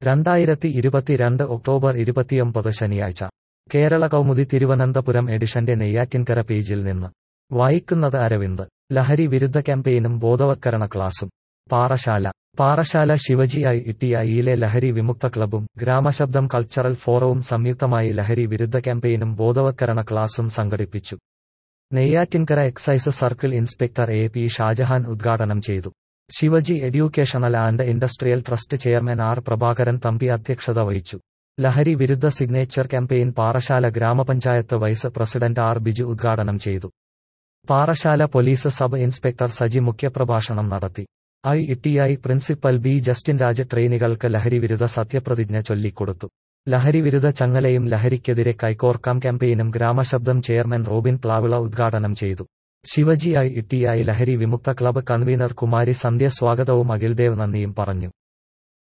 രണ്ടായിരത്തി ഇരുപത്തിരണ്ട് ഒക്ടോബർ ഇരുപത്തിയൊമ്പത് ശനിയാഴ്ച കേരള കൗമുദി തിരുവനന്തപുരം എഡിഷന്റെ നെയ്യാറ്റിൻകര പേജിൽ നിന്ന് വായിക്കുന്നത് അരവിന്ദ് ലഹരി വിരുദ്ധ ക്യാമ്പയിനും ബോധവത്കരണ ക്ലാസും പാറശാല പാറശാല ശിവജി ഐ ഇട്ടിഐയിലെ ലഹരി വിമുക്ത ക്ലബും ഗ്രാമശബ്ദം കൾച്ചറൽ ഫോറവും സംയുക്തമായി ലഹരി വിരുദ്ധ ക്യാമ്പയിനും ബോധവത്കരണ ക്ലാസും സംഘടിപ്പിച്ചു Neyyattinkara excise circle inspector A P Shajahan ഉദ്ഘാടനം ചെയ്തു Shivaji educational and industrial trust chairman R Prabhakaran Thampi അധ്യക്ഷത വഹിച്ചു ലഹരി വിരുദ്ധ സിഗ്നേച്ചർ ക്യാമ്പയിൻ പാറശാല ഗ്രാമപഞ്ചായത്ത് വൈസ് പ്രസിഡന്റ് ആർ ബിജു ഉദ്ഘാടനം ചെയ്തു Parassala police sub inspector Saji മുഖ്യപ്രഭാഷണം നടത്തി I TI principal B Justin Raj ട്രെയിനികൾക്ക് ലഹരിവിരുദ്ധ സത്യപ്രതിജ്ഞ ചൊല്ലിക്കൊടുത്തു ലഹരിവിരുദ്ധ ചങ്ങലയും ലഹരിക്കെതിരെ കൈകോർക്കാം ക്യാമ്പയിനും ഗ്രാമശബ്ദം ചെയർമാൻ റോബിൻ പ്ലാവിള ഉദ്ഘാടനം ചെയ്തു ശിവജി ഐ ഇട്ടിഐ ലഹരി വിമുക്ത ക്ലബ്ബ് കൺവീനർ കുമാരി സന്ധ്യ സ്വാഗതവും അഖിൽദേവ് നന്ദിയും പറഞ്ഞു